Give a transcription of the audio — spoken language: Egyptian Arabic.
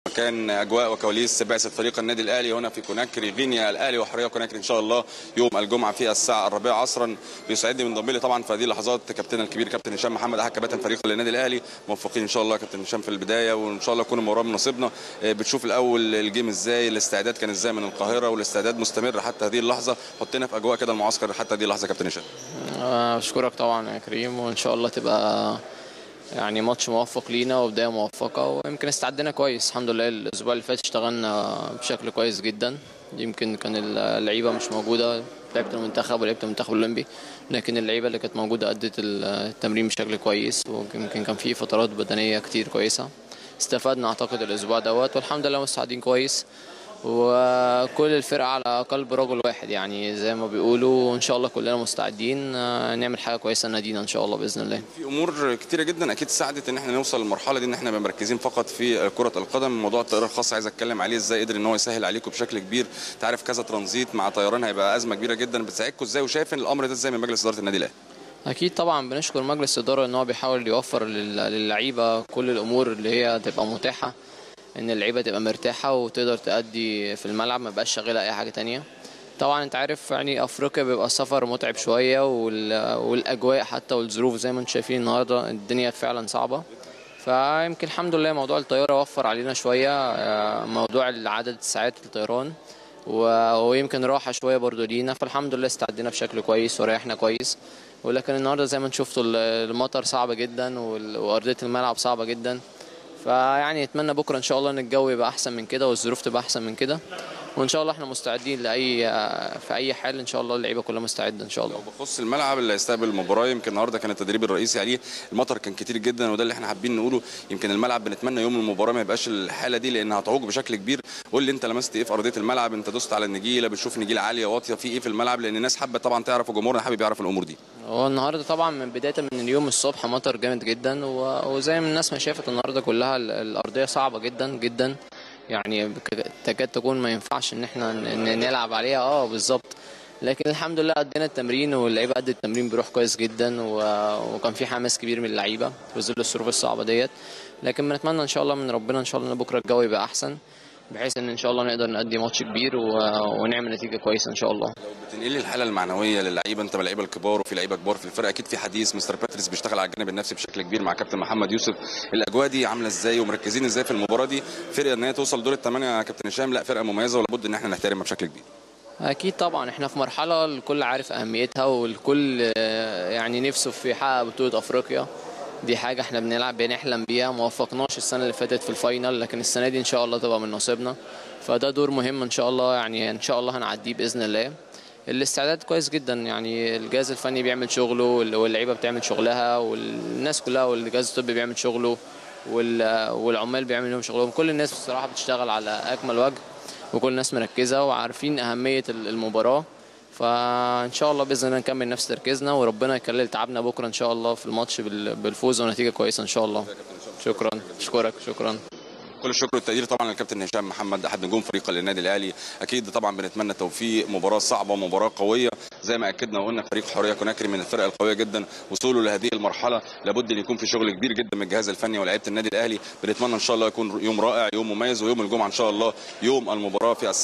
كان اجواء وكواليس بعثه فريق النادي الاهلي هنا في كوناكري غينيا الاهلي وحريه كوناكري ان شاء الله يوم الجمعه في الساعه الرابعه عصرا بيسعدني من ضمن طبعا في هذه اللحظات كابتننا الكبير كابتن هشام محمد احد كباتن فريق النادي الاهلي موفقين ان شاء الله كابتن هشام في البدايه وان شاء الله يكون المباراه من نصيبنا آه، بتشوف الاول الجيم ازاي الاستعداد كان ازاي من القاهره والاستعداد مستمر حتى هذه اللحظه حطينا في اجواء كده المعسكر حتى هذه اللحظه يا كابتن هشام آه، اشكرك طبعا يا كريم وان شاء الله تبقى يعني ماتش موفق لينا وبدايه موفقه ويمكن استعدنا كويس الحمد لله الاسبوع اللي فات اشتغلنا بشكل كويس جدا يمكن كان اللعيبه مش موجوده لعبت المنتخب ولعبت المنتخب الاولمبي لكن اللعيبه اللي كانت موجوده ادت التمرين بشكل كويس ويمكن كان في فترات بدنيه كتير كويسه استفدنا اعتقد الاسبوع دوت والحمد لله مستعدين كويس وكل الفرقه على قلب رجل واحد يعني زي ما بيقولوا وان شاء الله كلنا مستعدين آه، نعمل حاجه كويسه لنادينا ان شاء الله باذن الله في امور كتيره جدا اكيد ساعدت ان احنا نوصل للمرحله دي ان احنا نبقى مركزين فقط في كره القدم موضوع الطيران الخاص عايز اتكلم عليه ازاي قدر ان هو يسهل عليكم بشكل كبير تعرف كذا ترانزيت مع طيران هيبقى ازمه كبيره جدا بتساعدكم ازاي وشايف ان الامر ده ازاي من مجلس اداره النادي الاهلي اكيد طبعا بنشكر مجلس الاداره ان هو بيحاول يوفر لل- للعيبه كل الامور اللي هي تبقى متاحه ان اللعيبه تبقى مرتاحه وتقدر تأدي في الملعب ما بقاش شاغله اي حاجه تانية طبعا انت عارف يعني افريقيا بيبقى السفر متعب شويه وال- والاجواء حتى والظروف زي ما انتم شايفين النهارده الدنيا فعلا صعبه فيمكن الحمد لله موضوع الطياره وفر علينا شويه آه، موضوع عدد ساعات الطيران و- ويمكن راحه شويه برضو لينا فالحمد لله استعدينا بشكل كويس وريحنا كويس ولكن النهارده زي ما انتم شفتوا ال- المطر صعب جدا وال- وارضيه الملعب صعبه جدا فيعني اتمنى بكره ان شاء الله ان الجو يبقى احسن من كده والظروف تبقى احسن من كده وان شاء الله احنا مستعدين لاي في اي حال ان شاء الله اللعيبه كلها مستعده ان شاء الله بخص الملعب اللي هيستقبل المباراه يمكن النهارده كان التدريب الرئيسي عليه المطر كان كتير جدا وده اللي احنا حابين نقوله يمكن الملعب بنتمنى يوم المباراه ما يبقاش الحاله دي لانها هتعوق بشكل كبير قول لي انت لمست ايه في ارضيه الملعب انت دوست على النجيله بتشوف نجيله عاليه واطيه في ايه في الملعب لان الناس حابه طبعا تعرف وجمهورنا حابب يعرف الامور دي هو النهارده طبعا من بدايه من اليوم الصبح مطر جامد جدا و- وزي ما الناس ما شافت النهارده كلها ال- الارضيه صعبه جدا جدا يعني بك- تكاد تكون ما ينفعش ان احنا ن- ن- نلعب عليها اه بالظبط لكن الحمد لله ادينا التمرين واللعيبه ادت التمرين بروح كويس جدا و- وكان في حماس كبير من اللعيبه في ظل الظروف الصعبه ديت لكن بنتمنى ان شاء الله من ربنا ان شاء الله ان بكره الجو يبقى احسن بحيث ان ان شاء الله نقدر نأدي ماتش كبير و- ونعمل نتيجه كويسه ان شاء الله بتنقل لي الحاله المعنويه للعيبه انت من اللعيبه الكبار وفي لعيبه كبار في الفرقه اكيد في حديث مستر باتريس بيشتغل على الجانب النفسي بشكل كبير مع كابتن محمد يوسف الاجواء دي عامله ازاي ومركزين ازاي في المباراه دي فرقه ان هي توصل دور الثمانيه يا كابتن هشام لا فرقه مميزه ولابد ان احنا نحترمها بشكل كبير اكيد طبعا احنا في مرحله الكل عارف اهميتها والكل آه، يعني نفسه في يحقق بطوله افريقيا دي حاجه احنا بنلعب بنحلم بيها ما وفقناش السنه اللي فاتت في الفاينل لكن السنه دي ان شاء الله تبقى من نصيبنا فده دور مهم ان شاء الله يعني ان شاء الله هنعديه باذن الله الاستعداد كويس جدا يعني الجهاز الفني بيعمل شغله وال- واللعيبه بتعمل شغلها والناس كلها والجهاز الطبي بيعمل شغله وال- والعمال بيعملوا لهم شغلهم كل الناس بصراحه بتشتغل على اكمل وجه وكل الناس مركزه وعارفين اهميه ال- المباراه فان شاء الله باذن الله نكمل نفس تركيزنا وربنا يكلل تعبنا بكره ان شاء الله في الماتش بال- بالفوز ونتيجه كويسه ان شاء الله شكرا اشكرك شكرا كل الشكر والتقدير طبعا للكابتن هشام محمد احد نجوم فريق النادي الاهلي اكيد طبعا بنتمنى التوفيق مباراه صعبه مباراه قويه زي ما اكدنا وقلنا فريق حريه كوناكري من الفرق القويه جدا وصوله لهذه المرحله لابد ان يكون في شغل كبير جدا من الجهاز الفني ولاعيبه النادي الاهلي بنتمنى ان شاء الله يكون يوم رائع يوم مميز ويوم الجمعه ان شاء الله يوم المباراه في